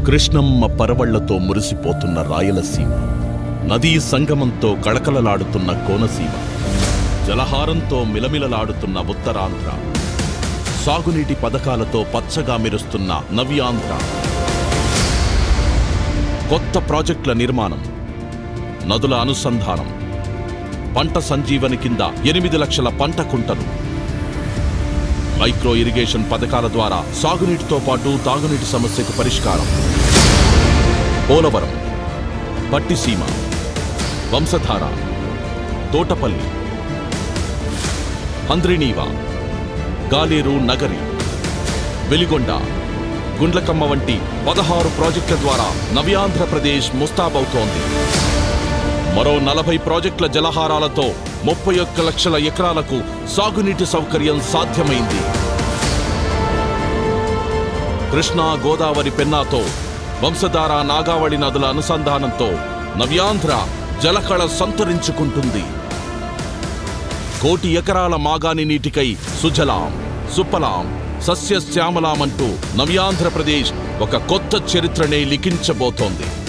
కృష్ణమ్మ పరవళ్లతో మురిసిపోతున్న రాయలసీమ నదీ సంగమంతో కళకళలాడుతున్న కోనసీమ జలహారంతో మిలమిలలాడుతున్న ఉత్తరాంధ్ర సాగునీటి పథకాలతో పచ్చగా మెరుస్తున్న నవ్యాంధ్ర కొత్త ప్రాజెక్టుల నిర్మాణం నదుల అనుసంధానం పంట సంజీవని కింద ఎనిమిది లక్షల పంట కుంటలు మైక్రో ఇరిగేషన్ పథకాల ద్వారా సాగునీటితో పాటు తాగునీటి సమస్యకు పరిష్కారం పోలవరం పట్టిసీమ వంశధార తోటపల్లి హంద్రినీవా గాలేరు నగరి వెలిగొండ గుండ్లకమ్మ వంటి పదహారు ప్రాజెక్టుల ద్వారా నవ్యాంధ్రప్రదేశ్ ముస్తాబవుతోంది మరో నలభై ప్రాజెక్టుల జలహారాలతో ముప్పై ఒక్క లక్షల ఎకరాలకు సాగునీటి సౌకర్యం సాధ్యమైంది కృష్ణా గోదావరి పెన్నాతో వంశధార నాగావళి నదుల అనుసంధానంతో నవ్యాంధ్ర జలకళ సంతరించుకుంటుంది కోటి ఎకరాల మాగాని నీటికై సుజలాం సుపలాం సస్యశ్యామలాం అంటూ నవ్యాంధ్రప్రదేశ్ ఒక కొత్త చరిత్రనే లిఖించబోతోంది